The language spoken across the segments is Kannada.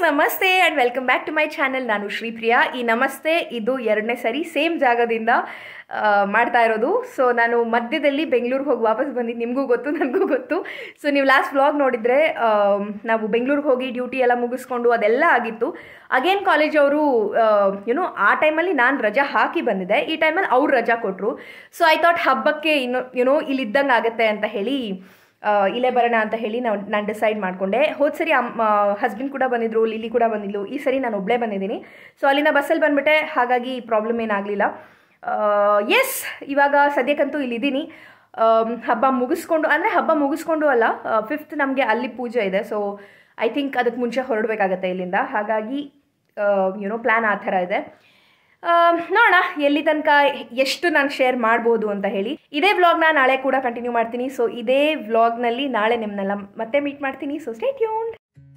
ನಮಸ್ತೆ and welcome back to my channel ನಾನು ಶ್ರೀಪ್ರಿಯಾ ಈ ನಮಸ್ತೆ ಇದು ಎರಡನೇ ಸರಿ ಸೇಮ್ ಜಾಗದಿಂದ ಆ, ಮಾಡ್ತಾ ಇರೋದು ಸೊ ನಾನು ಮಧ್ಯದಲ್ಲಿ ಬೆಂಗಳೂರಿಗೆ ಹೋಗಿ ವಾಪಸ್ ಬಂದಿದ್ದು ನಿಮಗೂ ಗೊತ್ತು ನನಗೂ ಗೊತ್ತು ಸೊ ನೀವು ಲಾಸ್ಟ್ ವ್ಲಾಗ್ ನೋಡಿದರೆ ನಾವು ಬೆಂಗಳೂರಿಗೆ ಹೋಗಿ ಡ್ಯೂಟಿ ಎಲ್ಲ ಮುಗಿಸ್ಕೊಂಡು ಅದೆಲ್ಲ ಆಗಿತ್ತು ಅಗೇನ್ ಕಾಲೇಜ್ ಅವರು ಯುನೋ ಆ ಟೈಮಲ್ಲಿ ನಾನು ರಜಾ ಹಾಕಿ ಬಂದಿದ್ದೆ ಈ ಟೈಮಲ್ಲಿ ಅವ್ರು ರಜಾ ಕೊಟ್ಟರು ಸೊ ಐ ಥಾಟ್ ಹಬ್ಬಕ್ಕೆ ಇನ್ನು ಯುನೋ ಇಲ್ಲಿ ಇದ್ದಂಗೆ ಆಗುತ್ತೆ ಅಂತ ಹೇಳಿ ಆ, ಇಲ್ಲೇ ಬರೋಣ ಅಂತ ಹೇಳಿ ನಾವು ನಾನು ಡಿಸೈಡ್ ಮಾಡಿಕೊಂಡೆ ಹೋದ ಸರಿ ಅಮ್ಮ ಹಸ್ಬೆಂಡ್ ಕೂಡ ಬಂದಿದ್ರು ಲಿಲಿ ಕೂಡ ಬಂದಿದ್ಲು ಈ ಸರಿ ನಾನು ಒಬ್ಬಳೇ ಬಂದಿದ್ದೀನಿ ಸೊ ಅಲ್ಲಿಂದ ಬಸ್ಸಲ್ಲಿ ಬಂದ್ಬಿಟ್ಟೆ ಹಾಗಾಗಿ ಪ್ರಾಬ್ಲಮ್ ಏನಾಗಲಿಲ್ಲ ಎಸ್ ಇವಾಗ ಸದ್ಯಕ್ಕಂತೂ ಇಲ್ಲಿದ್ದೀನಿ ಆಮ್, ಹಬ್ಬ ಮುಗಿಸ್ಕೊಂಡು ಅಂದರೆ ಹಬ್ಬ ಮುಗಿಸ್ಕೊಂಡು ಅಲ್ಲ ಫಿಫ್ತ್ ನಮಗೆ ಅಲ್ಲಿ ಪೂಜೆ ಇದೆ ಸೊ ಐ ಥಿಂಕ್ ಅದಕ್ಕೆ ಮುಂಚೆ ಹೊರಡಬೇಕಾಗತ್ತೆ ಇಲ್ಲಿಂದ ಹಾಗಾಗಿ ಯುನೋ ಪ್ಲ್ಯಾನ್ ಆ ಥರ ಇದೆ ಆಮ್, ನೋಡೋಣ ಎಲ್ಲಿ ತನಕ ಎಷ್ಟು ನಾನು ಶೇರ್ ಮಾಡ್ಬೋದು ಅಂತ ಹೇಳಿ ಇದೇ ವ್ಲಾಗ್ನ ನಾಳೆ ಕೂಡ ಕಂಟಿನ್ಯೂ ಮಾಡ್ತೀನಿ ಸೊ ಇದೇ ವ್ಲಾಗ್ನಲ್ಲಿ ನಾಳೆ ನಿಮ್ಮನ್ನೆಲ್ಲ ಮತ್ತೆ ಮೀಟ್ ಮಾಡ್ತೀನಿ ಸೊ ಸ್ಟೇ ಟ್ಯೂನ್ಡ್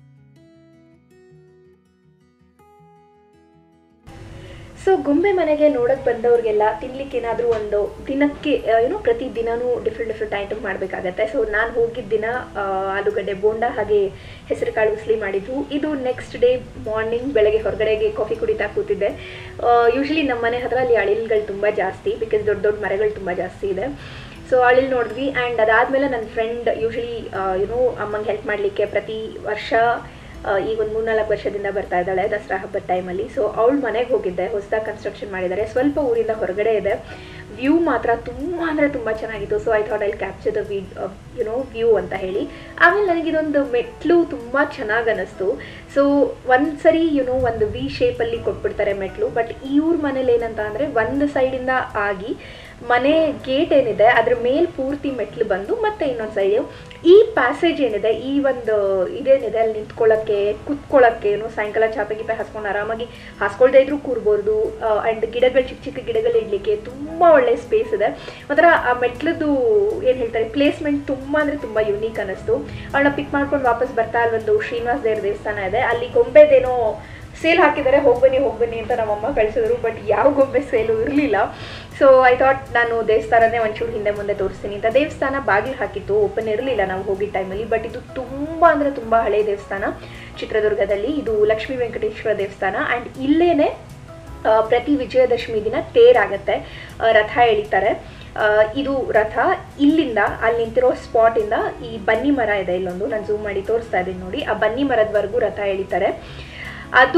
ಸೊ ಗೊಂಬೆ ಮನೆಗೆ ನೋಡಕ್ಕೆ ಬಂದವ್ರಿಗೆಲ್ಲ ತಿನ್ಲಿಕ್ಕೆ ಏನಾದರೂ ಒಂದು ದಿನಕ್ಕೆ ಏನೋ ಪ್ರತಿ ದಿನನೂ ಡಿಫ್ರೆಂಟ್ ಡಿಫ್ರೆಂಟ್ ಐಟಮ್ ಮಾಡಬೇಕಾಗತ್ತೆ ಸೊ ನಾನು ಹೋಗಿದ್ದ ದಿನ ಆ, ಆಲೂಗಡ್ಡೆ ಬೋಂಡ ಹಾಗೆ ಹೆಸರು ಕಾಳು ಉಸ್ಲಿ ಮಾಡಿದ್ದು ಇದು ನೆಕ್ಸ್ಟ್ ಡೇ ಮಾರ್ನಿಂಗ್ ಬೆಳಗ್ಗೆ ಹೊರಗಡೆಗೆ ಕಾಫಿ ಕುಡಿತಾ ಕೂತಿದ್ದೆ ಯೂಶ್ವಲಿ ನಮ್ಮ ಮನೆ ಹತ್ರ ಅಲ್ಲಿ ಅಳಿಲ್ಗಳು ತುಂಬ ಜಾಸ್ತಿ ಬಿಕಾಸ್ ದೊಡ್ಡ ದೊಡ್ಡ ಮರಗಳು ತುಂಬ ಜಾಸ್ತಿ ಇದೆ ಸೊ ಅಳಿಲ್ ನೋಡಿದ್ವಿ ಆ್ಯಂಡ್ ಅದಾದಮೇಲೆ ನನ್ನ ಫ್ರೆಂಡ್ ಯೂಶ್ವಲಿ ಯುನೋ ಅಮ್ಮಂಗೆ ಹೆಲ್ಪ್ ಮಾಡಲಿಕ್ಕೆ ಪ್ರತಿ ವರ್ಷ ಆ, ಈಗ ಒಂದು ಮೂರ್ನಾಲ್ಕು ವರ್ಷದಿಂದ ಬರ್ತಾ ಇದ್ದಾಳೆ ದಸರಾ ಹಬ್ಬದ ಟೈಮಲ್ಲಿ ಸೊ ಅವಳ ಮನೆಗೆ ಹೋಗಿದ್ದೆ ಹೊಸದಾಗಿ ಕನ್ಸ್ಟ್ರಕ್ಷನ್ ಮಾಡಿದ್ದಾರೆ ಸ್ವಲ್ಪ ಊರಿಂದ ಹೊರಗಡೆ ಇದೆ ವ್ಯೂ ಮಾತ್ರ ತುಂಬ ಅಂದರೆ ತುಂಬ ಚೆನ್ನಾಗಿತ್ತು so I thought I capture the ವಿ ಯುನೋ ವ್ಯೂ ಅಂತ ಹೇಳಿ ಆಮೇಲೆ ನನಗಿದೊಂದು ಮೆಟ್ಲು ತುಂಬ ಚೆನ್ನಾಗಿ ಅನ್ನಿಸ್ತು ಸೊ ಒಂದು ಸರಿ ಯುನೋ ಒಂದು ವಿ ಶೇಪಲ್ಲಿ ಕೊಟ್ಬಿಡ್ತಾರೆ ಮೆಟ್ಲು ಬಟ್ ಇವ್ರ ಮನೇಲಿ ಏನಂತ ಅಂದರೆ ಒಂದು ಸೈಡಿಂದ ಆಗಿ ಮನೆ ಗೇಟ್ ಏನಿದೆ ಅದ್ರ ಮೇಲ್ ಪೂರ್ತಿ ಮೆಟ್ಲು ಬಂದು ಮತ್ತೆ ಇನ್ನೊಂದು ಸೈಡು ಈ ಪ್ಯಾಸೇಜ್ ಏನಿದೆ ಈ ಒಂದು ಇದೇನಿದೆ ಅಲ್ಲಿ ನಿಂತ್ಕೊಳ್ಳೋಕ್ಕೆ ಕುತ್ಕೊಳ್ಳೋಕ್ಕೆ ಏನು ಸಾಯಂಕಾಲ ಚಾಪೆ ಗಿಪೆ ಹಾಸ್ಕೊಂಡು ಆರಾಮಾಗಿ ಹಾಸ್ಕೊಳ್ದೇ ಇದ್ರೂ ಕೂರ್ಬೋದು ಆ್ಯಂಡ್ ಗಿಡಗಳು ಚಿಕ್ಕ ಚಿಕ್ಕ ಗಿಡಗಳು ಇಡಲಿಕ್ಕೆ ತುಂಬ ಒಳ್ಳೆ ಸ್ಪೇಸ್ ಇದೆ ಒಂಥರ ಆ ಮೆಟ್ಲದ್ದು ಏನು ಹೇಳ್ತಾರೆ ಪ್ಲೇಸ್ಮೆಂಟ್ ತುಂಬ ಅಂದರೆ ತುಂಬ ಯುನೀಕ್ ಅನ್ನಿಸ್ತು ಅವಳನ್ನ ಪಿಕ್ ಮಾಡ್ಕೊಂಡು ವಾಪಸ್ ಬರ್ತಾ ಅಲ್ಲೊಂದು ಶ್ರೀನಿವಾಸ ದೇವ್ರ ದೇವಸ್ಥಾನ ಇದೆ ಅಲ್ಲಿ ಗೊಂಬೆದೇನೋ ಸೇಲ್ ಹಾಕಿದ್ದಾರೆ ಹೋಗ್ಬನ್ನಿ ಹೋಗ್ಬನ್ನಿ ಅಂತ ನಮ್ಮಮ್ಮ ಕಳಿಸಿದ್ರು ಬಟ್ ಯಾವ ಗೊಂಬೆ ಸೇಲು ಇರಲಿಲ್ಲ ಸೊ ಐ ಥಾಟ್ ನಾನು ದೇವಸ್ಥಾನನೇ ಒಂಚೂರು ಹಿಂದೆ ಮುಂದೆ ತೋರಿಸ್ತೀನಿ ಅಂತ ದೇವಸ್ಥಾನ ಬಾಗಿಲು ಹಾಕಿತ್ತು ಓಪನ್ ಇರಲಿಲ್ಲ ನಾವು ಹೋಗಿದ್ದ ಟೈಮಲ್ಲಿ ಬಟ್ ಇದು ತುಂಬ ಅಂದರೆ ತುಂಬ ಹಳೆಯ ದೇವಸ್ಥಾನ ಚಿತ್ರದುರ್ಗದಲ್ಲಿ ಇದು ಲಕ್ಷ್ಮೀ ವೆಂಕಟೇಶ್ವರ ದೇವಸ್ಥಾನ ಆ್ಯಂಡ್ ಇಲ್ಲೇನೆ ಆ, ಪ್ರತಿ ವಿಜಯದಶಮಿ ದಿನ ತೇರಾಗತ್ತೆ ಆ, ರಥ ಎಳಿತಾರೆ ಆ, ಇದು ರಥ ಇಲ್ಲಿಂದ ಅಲ್ಲಿ ನಿಂತಿರೋ ಸ್ಪಾಟಿಂದ ಈ ಬನ್ನಿ ಮರ ಇದೆ ಇಲ್ಲೊಂದು ನಾನು ಝೂಮ್ ಮಾಡಿ ತೋರಿಸ್ತಾ ಇದ್ದೀನಿ ನೋಡಿ ಆ ಬನ್ನಿ ಮರದವರೆಗೂ ರಥ ಎಳಿತಾರೆ ಅದು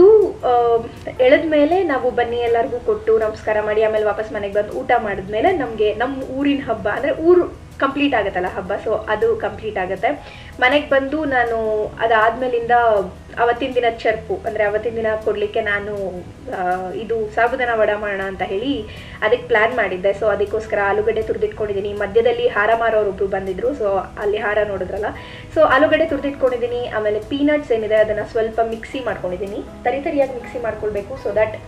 ಎಳೆದ ಮೇಲೆ ನಾವು ಬನ್ನಿ ಎಲ್ಲರಿಗೂ ಕೊಟ್ಟು ನಮಸ್ಕಾರ ಮಾಡಿ ಆಮೇಲೆ ವಾಪಸ್ ಮನೆಗೆ ಬಂದು ಊಟ ಮಾಡಿದ್ಮೇಲೆ ನಮಗೆ ನಮ್ಮ ಊರಿನ ಹಬ್ಬ ಅಂದರೆ ಊರು ಕಂಪ್ಲೀಟ್ ಆಗುತ್ತಲ್ಲ ಹಬ್ಬ ಸೊ ಅದು ಕಂಪ್ಲೀಟ್ ಆಗುತ್ತೆ ಮನೆಗೆ ಬಂದು ನಾನು ಅದಾದ್ಮೇಲಿಂದ ಅವತ್ತಿನ ದಿನ ಚರ್ಪು ಅಂದರೆ ಅವತ್ತಿನ ದಿನ ಕೊಡಲಿಕ್ಕೆ ನಾನು ಆ, ಇದು ಸಾಬುದಾನ ವಡ ಮಾಡೋಣ ಅಂತ ಹೇಳಿ ಅದಕ್ಕೆ ಪ್ಲ್ಯಾನ್ ಮಾಡಿದ್ದೆ ಸೊ ಅದಕ್ಕೋಸ್ಕರ ಆಲೂಗಡ್ಡೆ ತುರಿದಿಟ್ಕೊಂಡಿದ್ದೀನಿ ಮಧ್ಯದಲ್ಲಿ ಹಾರ ಮಾರೋರೊಬ್ರು ಬಂದಿದ್ರು ಸೊ ಅಲ್ಲಿ ಹಾರ ನೋಡಿದ್ರಲ್ಲ ಸೊ ಆಲೂಗಡ್ಡೆ ತುರಿದಿಟ್ಕೊಂಡಿದ್ದೀನಿ ಆಮೇಲೆ ಪೀನಟ್ಸ್ ಏನಿದೆ ಅದನ್ನು ಸ್ವಲ್ಪ ಮಿಕ್ಸಿ ಮಾಡ್ಕೊಂಡಿದ್ದೀನಿ ತರಿ ತರಿಯಾಗಿ ಮಿಕ್ಸಿ ಮಾಡ್ಕೊಳ್ಬೇಕು ಸೊ ದಟ್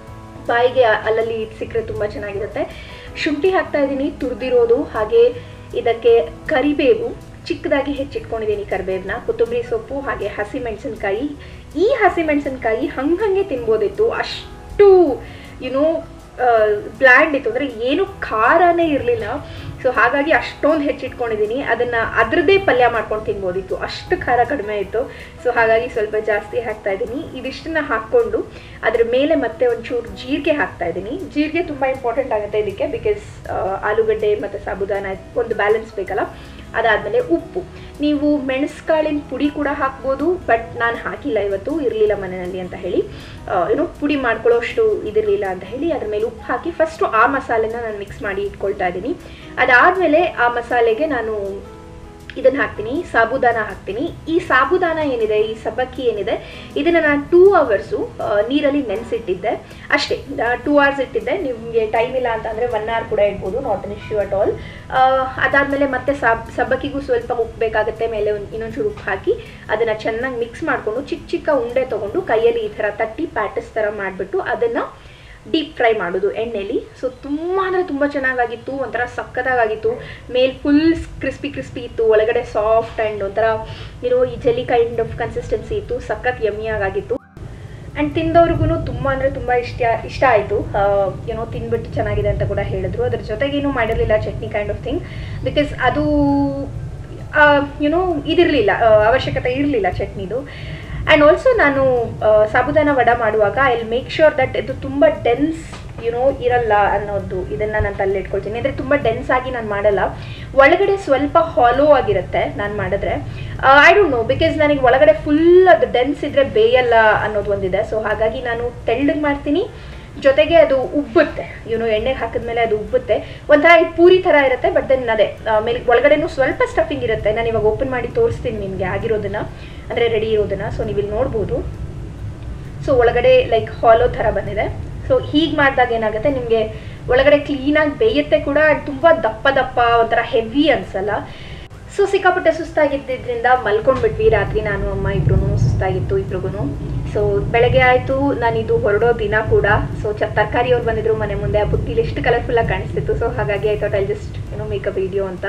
ಬಾಯಿಗೆ ಅಲ್ಲಲ್ಲಿ ಸಿಕ್ಕರೆ ತುಂಬ ಚೆನ್ನಾಗಿರುತ್ತೆ ಶುಂಠಿ ಹಾಕ್ತಾ ಇದ್ದೀನಿ ತುರಿದಿರೋದು ಹಾಗೆ ಇದಕ್ಕೆ ಕರಿಬೇವು ಚಿಕ್ಕದಾಗಿ ಹೆಚ್ಚಿಟ್ಕೊಂಡಿದ್ದೀನಿ ಕರಿಬೇವನ್ನ ಕೊತ್ತಂಬರಿ ಸೊಪ್ಪು ಹಾಗೆ ಹಸಿಮೆಣಸಿನ್ಕಾಯಿ ಈ ಹಸಿಮೆಣಸಿನ್ಕಾಯಿ ಹಂಗಂಗೆ ತಿನ್ಬೋದಿತ್ತು ಅಷ್ಟು ಯುನೋ ಬ್ಲ್ಯಾಂಡ್ ಇತ್ತು ಅಂದರೆ ಏನು ಖಾರನೇ ಇರಲಿಲ್ಲ ಸೊ ಹಾಗಾಗಿ ಅಷ್ಟೊಂದು ಹೆಚ್ಚಿಟ್ಕೊಂಡಿದ್ದೀನಿ ಅದನ್ನು ಅದರದ್ದೇ ಪಲ್ಯ ಮಾಡ್ಕೊಂಡು ತಿನ್ಬೋದಿತ್ತು ಅಷ್ಟು ಖಾರ ಕಡಿಮೆ ಇತ್ತು ಸೊ ಹಾಗಾಗಿ ಸ್ವಲ್ಪ ಜಾಸ್ತಿ ಹಾಕ್ತಾ ಇದ್ದೀನಿ ಇದಿಷ್ಟನ್ನ ಹಾಕ್ಕೊಂಡು ಅದ್ರ ಮೇಲೆ ಮತ್ತೆ ಒಂಚೂರು ಜೀರಿಗೆ ಹಾಕ್ತಾ ಇದ್ದೀನಿ ಜೀರಿಗೆ ತುಂಬ ಇಂಪಾರ್ಟೆಂಟ್ ಆಗುತ್ತೆ ಇದಕ್ಕೆ ಬಿಕಾಸ್ ಆಲೂಗಡ್ಡೆ ಮತ್ತು ಸಾಬುದಾನ ಒಂದು ಬ್ಯಾಲೆನ್ಸ್ ಬೇಕಲ್ಲ ಅದಾದಮೇಲೆ ಉಪ್ಪು ನೀವು ಮೆಣಸ್ಕಾಳಿನ ಪುಡಿ ಕೂಡ ಹಾಕ್ಬೋದು ಬಟ್ ನಾನು ಹಾಕಿಲ್ಲ ಇವತ್ತು ಇರಲಿಲ್ಲ ಮನೆಯಲ್ಲಿ ಅಂತ ಹೇಳಿ ಆ, ಏನೋ ಪುಡಿ ಮಾಡ್ಕೊಳ್ಳೋಷ್ಟು ಇದಿರಲಿಲ್ಲ ಅಂತ ಹೇಳಿ ಅದ್ರ ಮೇಲೆ ಉಪ್ಪು ಹಾಕಿ ಫಸ್ಟು ಆ ಮಸಾಲೆನ ನಾನು ಮಿಕ್ಸ್ ಮಾಡಿ ಇಟ್ಕೊಳ್ತಾ ಇದ್ದೀನಿ ಅದಾದಮೇಲೆ ಆ ಮಸಾಲೆಗೆ ನಾನು ಇದನ್ನು ಹಾಕ್ತೀನಿ ಸಾಬುದಾನ ಹಾಕ್ತೀನಿ ಈ ಸಾಬುದಾನ ಏನಿದೆ ಈ ಸಬ್ಬಕ್ಕಿ ಏನಿದೆ ಇದನ್ನು ನಾನು ಟೂ ಅವರ್ಸು ನೀರಲ್ಲಿ ನೆನೆಸಿಟ್ಟಿದ್ದೆ ಅಷ್ಟೇ ಟೂ ಅವರ್ಸ್ ಇಟ್ಟಿದ್ದೆ ನಿಮಗೆ ಟೈಮ್ ಇಲ್ಲ ಅಂತ ಅಂದರೆ ಒನ್ ಅವರ್ ಕೂಡ ಇಡ್ಬೋದು not an issue at all ಅದಾದಮೇಲೆ ಮತ್ತೆ ಸಾಬ್ ಸಬ್ಬಕ್ಕಿಗೂ ಸ್ವಲ್ಪ ಉಪ್ಪು ಬೇಕಾಗುತ್ತೆ ಮೇಲೆ ಒಂದು ಇನ್ನೊಂಚೂರು ಉಪ್ಪು ಹಾಕಿ ಅದನ್ನು ಚೆನ್ನಾಗಿ ಮಿಕ್ಸ್ ಮಾಡಿಕೊಂಡು ಚಿಕ್ಕ ಚಿಕ್ಕ ಉಂಡೆ ತೊಗೊಂಡು ಕೈಯಲ್ಲಿ ಈ ಥರ ತಟ್ಟಿ ಪ್ಯಾಟಸ್ ಥರ ಮಾಡಿಬಿಟ್ಟು ಅದನ್ನು ಡೀಪ್ ಫ್ರೈ ಮಾಡೋದು ಎಣ್ಣೆಲಿ ಸೊ ತುಂಬ ಅಂದರೆ ತುಂಬ ಚೆನ್ನಾಗಾಗಿತ್ತು ಒಂಥರ ಸಕ್ಕತ್ತಾಗಿತ್ತು ಮೇಲ್ ಫುಲ್ ಕ್ರಿಸ್ಪಿ ಕ್ರಿಸ್ಪಿ ಇತ್ತು ಒಳಗಡೆ ಸಾಫ್ಟ್ ಆ್ಯಂಡ್ ಒಂಥರ ಏನೋ ಈ ಜೆಲಿ ಕೈಂಡ್ ಆಫ್ ಕನ್ಸಿಸ್ಟೆನ್ಸಿ ಇತ್ತು ಸಖತ್ ಯಮ್ಮಿಯಾಗಿತ್ತು ಆ್ಯಂಡ್ ತಿಂದವ್ರಿಗೂ ತುಂಬ ಅಂದರೆ ತುಂಬ ಇಷ್ಟ ಇಷ್ಟ ಆಯಿತು ಏನೋ ತಿಂದ್ಬಿಟ್ಟು ಚೆನ್ನಾಗಿದೆ ಅಂತ ಕೂಡ ಹೇಳಿದ್ರು ಅದ್ರ ಜೊತೆಗೇನು ಮಾಡಿರಲಿಲ್ಲ chutney kind of thing because ಅದು ಯುನೋ ಇದಿರಲಿಲ್ಲ ಅವಶ್ಯಕತೆ ಇರಲಿಲ್ಲ ಚಟ್ನಿದು ಆ್ಯಂಡ್ ಆಲ್ಸೋ ನಾನು ಆ, ಸಾಬುದಾನ ವಡ ಮಾಡುವಾಗ I will make sure that ಇದು ತುಂಬ ಡೆನ್ಸ್ ಯುನೋ ಇರಲ್ಲ ಅನ್ನೋದು ಇದನ್ನು ನಾನು ತಲೆ ಇಟ್ಕೊಳ್ತೀನಿ ಅಂದರೆ ತುಂಬ ಡೆನ್ಸ್ ಆಗಿ ನಾನು ಮಾಡಲ್ಲ ಒಳಗಡೆ ಸ್ವಲ್ಪ ಹಾಲೋ ಆಗಿರುತ್ತೆ ನಾನು ಮಾಡಿದ್ರೆ ಐ ಡೋಂಟ್ ನೋ ಬಿಕಾಸ್ ನನಗೆ ಒಳಗಡೆ ಫುಲ್ ಅದು ಡೆನ್ಸ್ ಇದ್ರೆ ಬೇಯಲ್ಲ ಅನ್ನೋದು ಒಂದಿದೆ ಸೊ ಹಾಗಾಗಿ ನಾನು ತೆಳ್ಳಗೆ ಮಾಡ್ತೀನಿ ಜೊತೆಗೆ ಅದು ಉಬ್ಬುತ್ತೆ ಯುನೋ ಎಣ್ಣೆಗೆ ಹಾಕಿದ್ಮೇಲೆ ಅದು ಉಬ್ಬುತ್ತೆ ಒಂಥರ ಈ ಪೂರಿ ಥರ ಇರುತ್ತೆ ಬಟ್ ದೆನ್ ಅದೇ ಮೇಲೆ ಒಳಗಡೆನೂ ಸ್ವಲ್ಪ ಸ್ಟಫಿಂಗ್ ಇರುತ್ತೆ ನಾನು ಇವಾಗ ಓಪನ್ ಮಾಡಿ ತೋರಿಸ್ತೀನಿ ನಿಮಗೆ ಆಗಿರೋದನ್ನ ಅಂದರೆ ರೆಡಿ ಇರೋದನ್ನ ಸೊ ನೀವು ಇಲ್ಲಿ ನೋಡ್ಬೋದು ಸೊ ಒಳಗಡೆ ಲೈಕ್ ಹಾಲೋ ಥರ ಬಂದಿದೆ ಸೊ ಹೀಗೆ ಮಾಡಿದಾಗ ಏನಾಗುತ್ತೆ ನಿಮಗೆ ಒಳಗಡೆ ಕ್ಲೀನಾಗಿ ಬೇಯುತ್ತೆ ಕೂಡ and ತುಂಬ ದಪ್ಪ ದಪ್ಪ ಒಂಥರ ಹೆವಿ ಅನ್ಸಲ್ಲ ಸೊ ಸಿಕ್ಕಾಪಟ್ಟೆ ಸುಸ್ತಾಗಿದ್ದರಿಂದ ಮಲ್ಕೊಂಡ್ಬಿಟ್ವಿ ರಾತ್ರಿ ನಾನು ಅಮ್ಮ ಇಬ್ರು ಸುಸ್ತಾಗಿತ್ತು ಇಬ್ರಿಗೂ ಸೊ ಬೆಳಗ್ಗೆ ಆಯಿತು ನಾನಿದು ಹೊರಡೋ ದಿನ ಕೂಡ ಸೊ ಚ ತರಕಾರಿ ಅವ್ರು ಬಂದಿದ್ರು ಮನೆ ಮುಂದೆ ಆ ಬುಟ್ಟಿಲಿ ಎಷ್ಟು ಕಲರ್ಫುಲ್ಲಾಗಿ ಕಾಣಿಸ್ತಿತ್ತು ಸೊ ಹಾಗಾಗಿ ಐ ಥಾಟ್ ಐ ಜಸ್ಟ್ ಏನೋ ಮೇಕ್ ಅ ವಿಡಿಯೋ ಅಂತ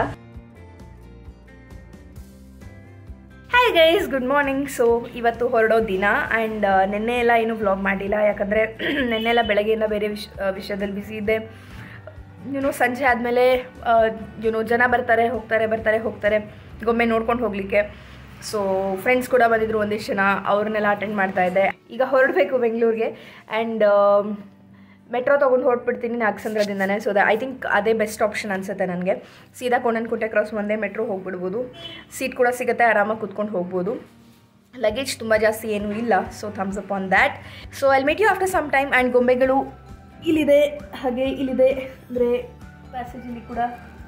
hi guys good morning so ಇವತ್ತು ಹೊರಡೋ ದಿನ ಆ್ಯಂಡ್ ನಿನ್ನೆ ಎಲ್ಲ ಏನು ವ್ಲಾಗ್ ಮಾಡಿಲ್ಲ ಯಾಕಂದರೆ ನಿನ್ನೆ ಎಲ್ಲ ಬೆಳಗ್ಗೆಯಿಂದ ಬೇರೆ ವಿಷ ಆ, ವಿಷಯದಲ್ಲಿ ಬಿಸಿ ಇದ್ದೆ ಯುನೋ ಸಂಜೆ ಆದಮೇಲೆ ಯುನೋ ಜನ ಬರ್ತಾರೆ ಹೋಗ್ತಾರೆ ಬರ್ತಾರೆ ಹೋಗ್ತಾರೆ ಗೊಮ್ಮೆ ನೋಡ್ಕೊಂಡು ಹೋಗಲಿಕ್ಕೆ ಸೊ ಫ್ರೆಂಡ್ಸ್ ಕೂಡ ಬಂದಿದ್ರು ಒಂದಿಷ್ಟು ಜನ ಅವ್ರನ್ನೆಲ್ಲ ಅಟೆಂಡ್ ಮಾಡ್ತಾ ಇದ್ದೆ ಈಗ ಹೊರಡಬೇಕು ಬೆಂಗಳೂರಿಗೆ ಆ್ಯಂಡ್ ಮೆಟ್ರೋ ತೊಗೊಂಡು ಹೊರಟ್ಬಿಡ್ತೀನಿ ನಾಗಸಂದ್ರದಿಂದನೇ ಸೊ ದ ಐ ಥಿಂಕ್ ಅದೇ ಬೆಸ್ಟ್ ಆಪ್ಷನ್ ಅನಿಸುತ್ತೆ ನನಗೆ ಸೀದಾ ಕೋಣನಕುಂಟೆ ಕ್ರಾಸ್ ಒಂದೇ ಮೆಟ್ರೋ ಹೋಗ್ಬಿಡ್ಬೋದು ಸೀಟ್ ಕೂಡ ಸಿಗುತ್ತೆ ಆರಾಮಾಗಿ ಕೂತ್ಕೊಂಡು ಹೋಗ್ಬೋದು ಲಗೇಜ್ ತುಂಬ ಜಾಸ್ತಿ ಏನೂ ಇಲ್ಲ so thumbs up on that so I'll make you after some time and ಗೊಂಬೆಗಳು ಇಲ್ಲಿದೆ ಹಾಗೆ ಇಲ್ಲಿದೆ ಅಂದರೆ ಪ್ಯಾಸೇಜಲ್ಲಿ ಕೂಡ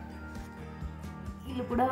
ಇಲ್ಲೂ ಕೂಡ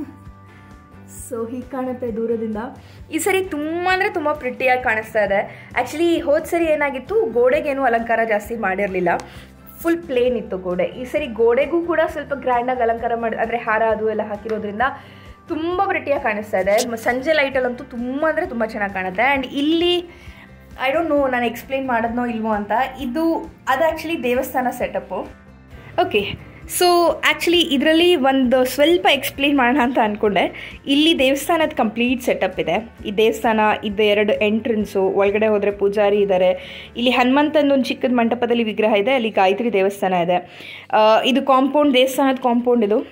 ಸೊ ಹೀಗೆ ಕಾಣುತ್ತೆ ದೂರದಿಂದ ಈ ಸರಿ ತುಂಬ ಅಂದರೆ ತುಂಬ ಪ್ರಿಟ್ಟಿಯಾಗಿ ಕಾಣಿಸ್ತಾ ಇದೆ ಆ್ಯಕ್ಚುಲಿ ಹೋದ ಸರಿ ಏನಾಗಿತ್ತು ಗೋಡೆಗೇನು ಅಲಂಕಾರ ಜಾಸ್ತಿ ಮಾಡಿರಲಿಲ್ಲ ಫುಲ್ ಪ್ಲೇನ್ ಇತ್ತು ಗೋಡೆ ಈ ಸರಿ ಗೋಡೆಗೂ ಕೂಡ ಸ್ವಲ್ಪ ಗ್ರ್ಯಾಂಡಾಗಿ ಅಲಂಕಾರ ಮಾಡಿ ಅಂದರೆ ಹಾರ ಅದು ಎಲ್ಲ ಹಾಕಿರೋದ್ರಿಂದ ತುಂಬ ಪ್ರಿಟ್ಟಿಯಾಗಿ ಕಾಣಿಸ್ತಾ ಇದೆ ಮ- ಸಂಜೆ ಲೈಟಲ್ಲಂತೂ ತುಂಬ ಅಂದರೆ ತುಂಬ ಚೆನ್ನಾಗಿ ಕಾಣುತ್ತೆ ಆ್ಯಂಡ್ ಇಲ್ಲಿ ಐ ಡೋಂಟ್ ನೋ ನಾನು ಎಕ್ಸ್ಪ್ಲೈನ್ ಮಾಡೋದ್ನೋ ಇಲ್ವೋ ಅಂತ ಇದು ಅದು ಆ್ಯಕ್ಚುಲಿ ದೇವಸ್ಥಾನ ಸೆಟಪ್ಪು ಓಕೆ ಸೊ ಆ್ಯಕ್ಚುಲಿ ಇದರಲ್ಲಿ ಒಂದು ಸ್ವಲ್ಪ ಎಕ್ಸ್ಪ್ಲೇನ್ ಮಾಡೋಣ ಅಂತ ಅಂದ್ಕೊಂಡೆ ಇಲ್ಲಿ ದೇವಸ್ಥಾನದ ಕಂಪ್ಲೀಟ್ ಸೆಟಪ್ ಇದೆ ಈ ದೇವಸ್ಥಾನ ಇದು ಎರಡು ಎಂಟ್ರೆನ್ಸು ಒಳಗಡೆ ಹೋದರೆ ಪೂಜಾರಿ ಇದ್ದಾರೆ ಇಲ್ಲಿ ಹನುಮಂತಂದು ಒಂದು ಚಿಕ್ಕದ ಮಂಟಪದಲ್ಲಿ ವಿಗ್ರಹ ಇದೆ ಅಲ್ಲಿ ಗಾಯತ್ರಿ ದೇವಸ್ಥಾನ ಇದೆ ಆ, ಇದು ಕಾಂಪೌಂಡ್ ದೇವಸ್ಥಾನದ ಕಾಂಪೌಂಡ್ ಇದು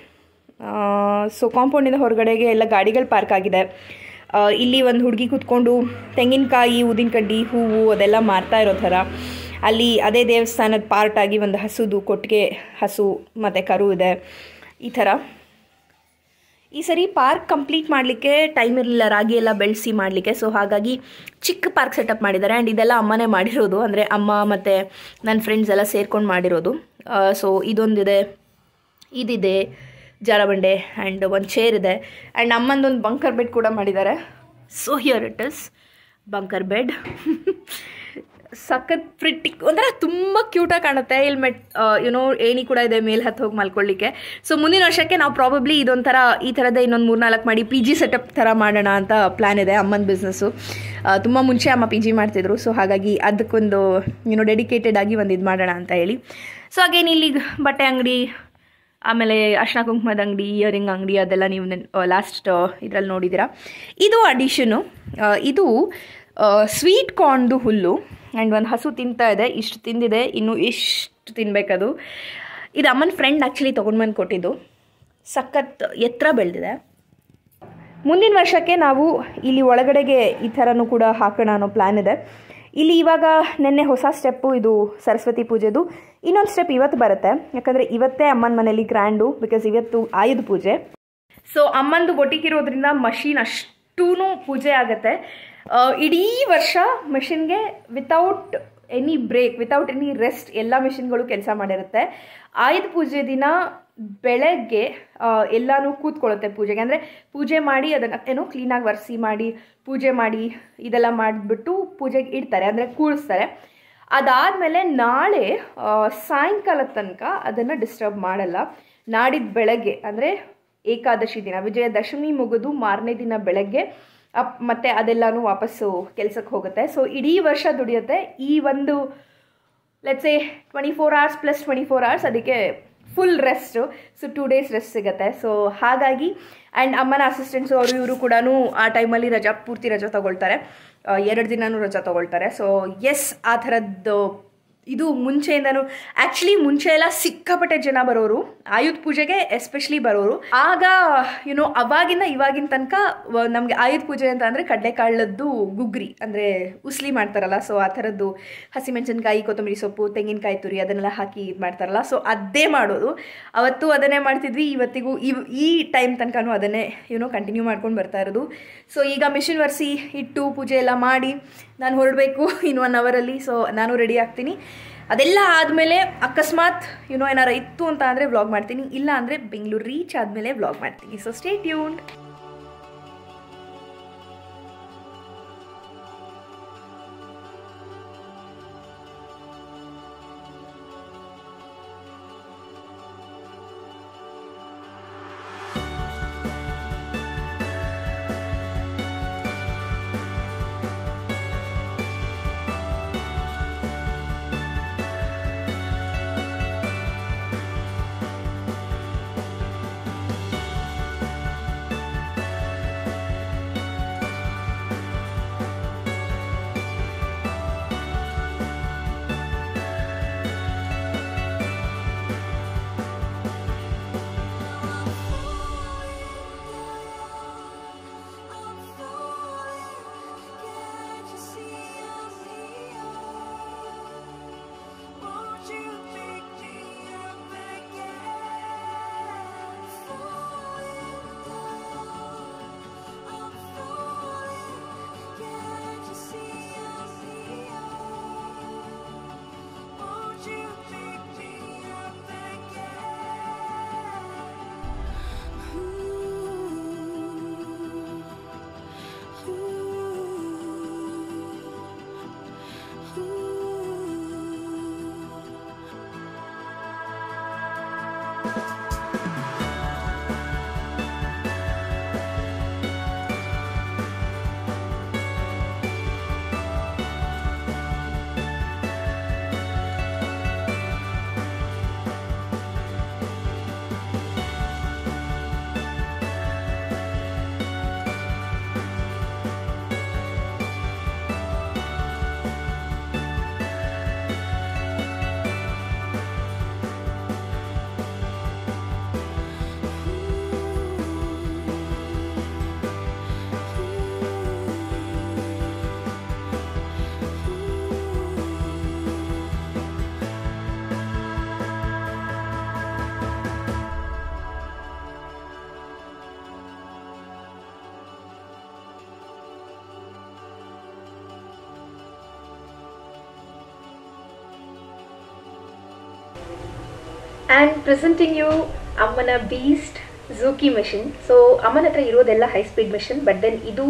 ಸೊ ಕಾಂಪೌಂಡಿಂದ ಹೊರಗಡೆಗೆ ಎಲ್ಲ ಗಾಡಿಗಳು ಪಾರ್ಕ್ ಆಗಿದೆ ಆ, ಇಲ್ಲಿ ಒಂದು ಹುಡುಗಿ ಕೂತ್ಕೊಂಡು ತೆಂಗಿನಕಾಯಿ ಊದಿನ ಕಡ್ಡಿ ಹೂವು ಅದೆಲ್ಲ ಮಾರ್ತಾ ಇರೋ ಥರ ಅಲ್ಲಿ ಅದೇ ದೇವಸ್ಥಾನದ ಪಾರ್ಟ್ ಆಗಿ ಒಂದು ಹಸುದು ಕೊಟ್ಟಿಗೆ ಹಸು ಮತ್ತು ಕರು ಇದೆ ಈ ಥರ ಈ ಸರಿ ಪಾರ್ಕ್ ಕಂಪ್ಲೀಟ್ ಮಾಡಲಿಕ್ಕೆ ಟೈಮ್ ಇರಲಿಲ್ಲ ರಾಗಿ ಎಲ್ಲ ಬೆಳೆಸಿ ಮಾಡಲಿಕ್ಕೆ ಸೊ ಹಾಗಾಗಿ ಚಿಕ್ಕ ಪಾರ್ಕ್ ಸೆಟಪ್ ಮಾಡಿದ್ದಾರೆ ಆ್ಯಂಡ್ ಇದೆಲ್ಲ ಅಮ್ಮನೇ ಮಾಡಿರೋದು ಅಂದರೆ ಅಮ್ಮ ಮತ್ತು ನನ್ನ ಫ್ರೆಂಡ್ಸ್ ಎಲ್ಲ ಸೇರ್ಕೊಂಡು ಮಾಡಿರೋದು ಸೊ ಇದೊಂದಿದೆ ಇದಿದೆ ಜಾರಬಂಡೆ ಆ್ಯಂಡ್ ಒಂದು ಚೇರ್ ಇದೆ ಆ್ಯಂಡ್ ಅಮ್ಮಂದೊಂದು ಬಂಕರ್ ಬೆಡ್ ಕೂಡ ಮಾಡಿದ್ದಾರೆ so here it is bunker bed ಸಖತ್ ಪ್ರಿಟಿ ಒಂಥರ ತುಂಬ ಕ್ಯೂಟಾಗಿ ಕಾಣುತ್ತೆ ಇಲ್ಲಿ ಮೆಟ್ ಯುನೋ ಏಣಿ ಕೂಡ ಇದೆ ಮೇಲೆ ಹತ್ತು ಹೋಗಿ ಮಲ್ಕೊಳ್ಳಿಕ್ಕೆ ಸೊ ಮುಂದಿನ ವರ್ಷಕ್ಕೆ ನಾವು ಪ್ರಾಬಬ್ಲಿ ಇದೊಂಥರ ಈ ಥರದೇ ಇನ್ನೊಂದು ಮೂರ್ನಾಲ್ಕು ಮಾಡಿ ಪಿ ಜಿ ಸೆಟಪ್ ಥರ ಮಾಡೋಣ ಅಂತ ಪ್ಲ್ಯಾನ್ ಇದೆ ಅಮ್ಮನ ಬಿಸ್ನೆಸ್ಸು ತುಂಬ ಮುಂಚೆ ಅಮ್ಮ ಪಿ ಜಿ ಮಾಡ್ತಿದ್ರು ಸೊ ಹಾಗಾಗಿ ಅದಕ್ಕೊಂದು ಯುನೋ ಡೆಡಿಕೇಟೆಡ್ ಆಗಿ ಒಂದು ಇದು ಮಾಡೋಣ ಅಂತ ಹೇಳಿ ಸೊ ಹಾಗೇನು ಇಲ್ಲಿ ಬಟ್ಟೆ ಅಂಗಡಿ ಆಮೇಲೆ ಅರ್ಶಿನ ಕುಂಕುಮದ ಅಂಗಡಿ ಇಯರಿಂಗ್ ಅಂಗಡಿ ಅದೆಲ್ಲ ನೀವು ಲಾಸ್ಟ್ ಇದರಲ್ಲಿ ನೋಡಿದ್ದೀರಾ ಇದು ಅಡಿಷನು ಇದು ಸ್ವೀಟ್ ಕಾರ್ನ್ದು ಹುಲ್ಲು ಆ್ಯಂಡ್ ಒಂದು ಹಸು ತಿಂತಾ ಇದೆ ಇಷ್ಟು ತಿಂದಿದೆ ಇನ್ನು ಇಷ್ಟು ತಿನ್ಬೇಕದು ಇದು ಅಮ್ಮನ ಫ್ರೆಂಡ್ ಆ್ಯಕ್ಚುಲಿ ತೊಗೊಂಡ್ಬಂದು ಕೊಟ್ಟಿದ್ದು ಸಖತ್ ಎತ್ತರ ಬೆಳೆದಿದೆ ಮುಂದಿನ ವರ್ಷಕ್ಕೆ ನಾವು ಇಲ್ಲಿ ಒಳಗಡೆಗೆ ಈ ಥರನೂ ಕೂಡ ಹಾಕೋಣ ಅನ್ನೋ ಪ್ಲ್ಯಾನ್ ಇದೆ ಇಲ್ಲಿ ಇವಾಗ ನಿನ್ನೆ ಹೊಸ ಸ್ಟೆಪ್ಪು ಇದು ಸರಸ್ವತಿ ಪೂಜೆದು ಇನ್ನೊಂದು ಸ್ಟೆಪ್ ಇವತ್ತು ಬರುತ್ತೆ ಯಾಕಂದರೆ ಇವತ್ತೇ ಅಮ್ಮನ ಮನೇಲಿ ಗ್ರ್ಯಾಂಡು ಬಿಕಾಸ್ ಇವತ್ತು ಆಯುಧ ಪೂಜೆ ಸೊ ಅಮ್ಮಂದು ಬೊಟಿಕಿರೋದ್ರಿಂದ ಮಷೀನ್ ಅಷ್ಟೂ ಪೂಜೆ ಆಗುತ್ತೆ ಆ, ಇಡೀ ವರ್ಷ ಮೆಷಿನ್ಗೆ without any break without any rest ಎಲ್ಲ ಮೆಷಿನ್ಗಳು ಕೆಲಸ ಮಾಡಿರುತ್ತೆ ಆಯುಧ ಪೂಜೆ ದಿನ ಬೆಳಗ್ಗೆ ಆ, ಎಲ್ಲಾನು ಕೂತ್ಕೊಳ್ಳುತ್ತೆ ಪೂಜೆಗೆ ಅಂದರೆ ಪೂಜೆ ಮಾಡಿ ಅದನ್ನು ಏನೋ ಕ್ಲೀನಾಗಿ ಒರೆಸಿ ಮಾಡಿ ಪೂಜೆ ಮಾಡಿ ಇದೆಲ್ಲ ಮಾಡಿಬಿಟ್ಟು ಪೂಜೆಗೆ ಇಡ್ತಾರೆ ಅಂದರೆ ಕೂಳಿಸ್ತಾರೆ ಅದಾದಮೇಲೆ ನಾಳೆ ಆ, ಸಾಯಂಕಾಲದ ತನಕ ಅದನ್ನು ಡಿಸ್ಟರ್ಬ್ ಮಾಡಲ್ಲ ನಾಡಿದ್ದು ಬೆಳಗ್ಗೆ ಅಂದರೆ ಏಕಾದಶಿ ದಿನ ವಿಜಯದಶಮಿ ಮುಗಿದು ಮಾರನೇ ದಿನ ಬೆಳಗ್ಗೆ ಅಪ್ ಮತ್ತೆ ಅದೆಲ್ಲನೂ ವಾಪಸ್ಸು ಕೆಲಸಕ್ಕೆ ಹೋಗುತ್ತೆ ಸೊ ಇಡೀ ವರ್ಷ ದುಡಿಯುತ್ತೆ ಈ ಒಂದು let's a twenty four hours plus twenty four hours ಅದಕ್ಕೆ full rest so two days rest ಸಿಗುತ್ತೆ ಸೊ ಹಾಗಾಗಿ ಆ್ಯಂಡ್ ಅಮ್ಮನ ಅಸಿಸ್ಟೆಂಟ್ಸು ಅವರು ಇವರು ಕೂಡ ಆ ಟೈಮಲ್ಲಿ ರಜಾ ಪೂರ್ತಿ ರಜಾ ತೊಗೊಳ್ತಾರೆ ಎರಡು ದಿನನೂ ರಜಾ ತೊಗೊಳ್ತಾರೆ ಸೊ ಎಸ್ ಆ ಥರದ್ದು ಇದು ಮುಂಚೆಯಿಂದನೂ ಆ್ಯಕ್ಚುಲಿ ಮುಂಚೆ ಎಲ್ಲ ಸಿಕ್ಕಾಪಟ್ಟೆ ಜನ ಬರೋರು ಆಯುಧ ಪೂಜೆಗೆ ಎಸ್ಪೆಷಲಿ ಬರೋರು ಆಗ ಯುನೋ ಅವಾಗಿಂದ ಇವಾಗಿನ ತನಕ ನಮಗೆ ಆಯುಧ ಪೂಜೆ ಅಂತ ಅಂದರೆ ಕಡಲೆಕಾಳದ್ದು ಗುಗ್ರಿ ಅಂದರೆ ಉಸ್ಲಿ ಮಾಡ್ತಾರಲ್ಲ ಸೊ ಆ ಥರದ್ದು ಹಸಿಮೆಣಸಿನ್ಕಾಯಿ ಕೊತ್ತಂಬರಿ ಸೊಪ್ಪು ತೆಂಗಿನಕಾಯಿ ತುರಿ ಅದನ್ನೆಲ್ಲ ಹಾಕಿ ಇದು ಮಾಡ್ತಾರಲ್ಲ ಸೊ ಅದೇ ಮಾಡೋದು ಅವತ್ತು ಅದನ್ನೇ ಮಾಡ್ತಿದ್ವಿ ಇವತ್ತಿಗೂ ಇವ್ ಈ ಟೈಮ್ ತನಕನೂ ಅದನ್ನೇ ಯುನೋ ಕಂಟಿನ್ಯೂ ಮಾಡ್ಕೊಂಡು ಬರ್ತಾ ಇರೋದು ಸೊ ಈಗ ಮಿಷಿನ್ ಒರೆಸಿ ಇಟ್ಟು ಪೂಜೆ ಎಲ್ಲ ಮಾಡಿ ನಾನು ಹೊರಡಬೇಕು ಇನ್ನು ಒನ್ ಅವರಲ್ಲಿ ಸೊ ನಾನು ರೆಡಿ ಆಗ್ತೀನಿ ಅದೆಲ್ಲ ಆದಮೇಲೆ ಅಕಸ್ಮಾತ್ ಯುನೋ ಏನಾರು ಇತ್ತು ಅಂತ ಅಂದರೆ ವ್ಲಾಗ್ ಮಾಡ್ತೀನಿ ಇಲ್ಲ ಅಂದರೆ ಬೆಂಗಳೂರು ರೀಚ್ ಆದಮೇಲೆ ವ್ಲಾಗ್ ಮಾಡ್ತೀನಿ so stay tuned and presenting you ಅಮ್ಮನ ಬೀಸ್ಟ್ ಝೂಕಿ ಮೆಷಿನ್ ಸೊ ಅಮ್ಮನ ಹತ್ರ ಇರೋದೆಲ್ಲ high speed machine but then ಇದು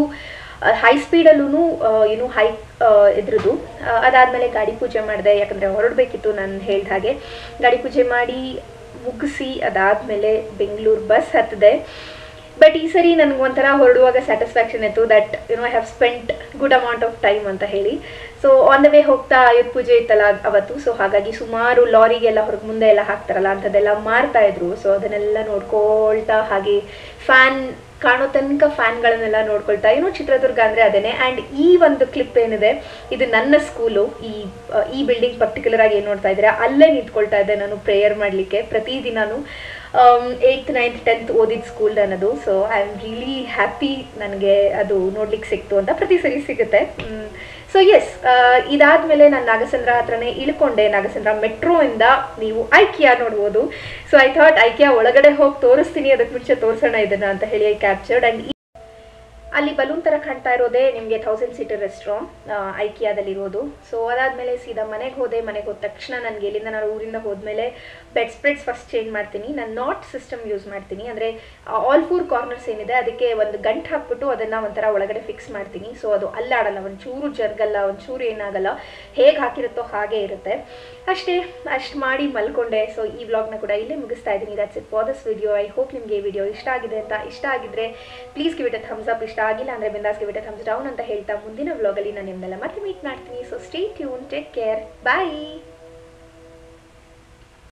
ಹೈ ಸ್ಪೀಡಲ್ಲೂ ಏನು ಹೈ ಇದ್ರದ್ದು ಅದಾದಮೇಲೆ ಗಾಡಿ ಪೂಜೆ ಮಾಡಿದೆ ಯಾಕಂದರೆ ಹೊರಡಬೇಕಿತ್ತು ನಾನು ಹೇಳ್ದ ಹಾಗೆ ಗಾಡಿ ಪೂಜೆ ಮಾಡಿ ಮುಗಿಸಿ ಅದಾದಮೇಲೆ ಬೆಂಗಳೂರು ಬಸ್ ಹತ್ತಿದೆ ಬಟ್ ಈ ಸರಿ ನನಗೆ ಒಂಥರ ಹೊರಡುವಾಗ ಸ್ಯಾಟಿಸ್ಫ್ಯಾಕ್ಷನ್ ಇತ್ತು that you know I have spent good amount of time ಅಂತ ಹೇಳಿ ಸೊ ಆನ್ ದ ವೇ ಹೋಗ್ತಾ ಆಯುಧ ಪೂಜೆ ಇತ್ತಲ್ಲ ಅವತ್ತು ಸೊ ಹಾಗಾಗಿ ಸುಮಾರು ಲಾರಿಗೆಲ್ಲ ಹೊರಗೆ ಮುಂದೆ ಎಲ್ಲ ಹಾಕ್ತಾರಲ್ಲ ಅಂಥದ್ದೆಲ್ಲ ಮಾರ್ತಾ ಇದ್ರು ಸೊ ಅದನ್ನೆಲ್ಲ ನೋಡ್ಕೊಳ್ತಾ ಹಾಗೆ ಫ್ಯಾನ್ ಕಾಣೋ ತನಕ ಫ್ಯಾನ್ಗಳನ್ನೆಲ್ಲ ನೋಡ್ಕೊಳ್ತಾ ಏನೋ ಚಿತ್ರದುರ್ಗ ಅಂದರೆ ಅದೇನೆ ಆ್ಯಂಡ್ ಈ ಒಂದು ಕ್ಲಿಪ್ ಏನಿದೆ ಇದು ನನ್ನ ಸ್ಕೂಲು ಈ ಈ ಬಿಲ್ಡಿಂಗ್ ಪರ್ಟಿಕ್ಯುಲರ್ ಆಗಿ ಏನು ನೋಡ್ತಾ ಇದ್ದೀರಾ ಅಲ್ಲೇ ನಿಂತ್ಕೊಳ್ತಾ ಇದ್ದೆ ನಾನು ಪ್ರೇಯರ್ ಮಾಡಲಿಕ್ಕೆ ಪ್ರತಿದಿನಾನು ಏಯ್ತ್ ನೈನ್ತ್ ಟೆಂತ್ ಓದಿದ ಸ್ಕೂಲ್ ನನ್ನದು so I am really happy ನನಗೆ ಅದು ನೋಡ್ಲಿಕ್ಕೆ ಸಿಕ್ತು ಅಂತ ಪ್ರತಿ ಸರಿ ಸಿಗುತ್ತೆ ಸೊ ಎಸ್ ಇದಾದಮೇಲೆ ನಾನು ನಾಗಸಂದ್ರ ಹತ್ರನೇ ಇಳ್ಕೊಂಡೆ ನಾಗಸಂದ್ರ ಮೆಟ್ರೋಯಿಂದ ನೀವು ಐಕಿಯಾ ನೋಡ್ಬೋದು ಸೊ ಐ ಥಾಟ್ ಐಕಿಯಾ ಒಳಗಡೆ ಹೋಗಿ ತೋರಿಸ್ತೀನಿ ಅದಕ್ಕೆ ಮುಂಚೆ ತೋರಿಸೋಣ ಇದನ್ನ ಅಂತ ಹೇಳಿ ಐ ಕ್ಯಾಪ್ಚರ್ಡ್ ಆ್ಯಂಡ್ ಅಲ್ಲಿ ಬಲೂನ್ ಥರ ಕಾಣ್ತಾ ಇರೋದೇ ನಿಮಗೆ ಥೌಸಂಡ್ ಸೀಟರ್ ರೆಸ್ಟೋರೆಂಟ್ ಐಕಿಯಾದಲ್ಲಿ ಇರೋದು ಸೊ ಅದಾದಮೇಲೆ ಸೀದಾ ಮನೆಗೆ ಹೋದೆ ಮನೆಗೆ ಹೋದ ತಕ್ಷಣ ನನಗೆ ಇಲ್ಲಿಂದ ನಾನು ಊರಿಂದ ಹೋದ್ಮೇಲೆ ಬೆಡ್ ಸ್ಪ್ರೆಡ್ಸ್ ಫಸ್ಟ್ ಚೇಂಜ್ ಮಾಡ್ತೀನಿ ನಾನು ನಾಟ್ ಸಿಸ್ಟಮ್ ಯೂಸ್ ಮಾಡ್ತೀನಿ ಅಂದರೆ ಆಲ್ ಫೋರ್ ಕಾರ್ನರ್ಸ್ ಏನಿದೆ ಅದಕ್ಕೆ ಒಂದು ಗಂಟು ಹಾಕ್ಬಿಟ್ಟು ಅದನ್ನು ಒಂಥರ ಒಳಗಡೆ ಫಿಕ್ಸ್ ಮಾಡ್ತೀನಿ ಸೊ ಅದು ಅಲ್ಲಾಡಲ್ಲ ಒಂಚೂರು ಜರ್ಗಲ್ಲ ಒಂಚೂರು ಏನಾಗಲ್ಲ ಹೇಗೆ ಹಾಕಿರುತ್ತೋ ಹಾಗೆ ಇರುತ್ತೆ ಅಷ್ಟೇ ಅಷ್ಟು ಮಾಡಿ ಮಲ್ಕೊಂಡೆ ಸೊ ಈ ವ್ಲಾಗ್ನ ಕೂಡ ಇಲ್ಲೇ ಮುಗಿಸ್ತಾ ಇದ್ದೀನಿ that's it for this video I hope ನಿಮಗೆ ಈ ವಿಡಿಯೋ ಇಷ್ಟ ಆಗಿದೆ ಅಂತ ಇಷ್ಟ ಆಗಿದ್ರೆ please give it thumbs up ಇಷ್ಟ ಆಗಿಲ್ಲ ಅಂದರೆ ಬಿಂದಾಸ್ ಗಿವ್ ಇಟ್ ಥಮ್ಸ್ ಡೌನ್ ಅಂತ ಹೇಳ್ತಾ ಮುಂದಿನ ವ್ಲಾಗಲ್ಲಿ ನಾನು ನಿಮ್ಮೆಲ್ಲ ಮತ್ತೆ ಮೀಟ್ ಮಾಡ್ತೀನಿ so stay tuned take care ಬಾಯ್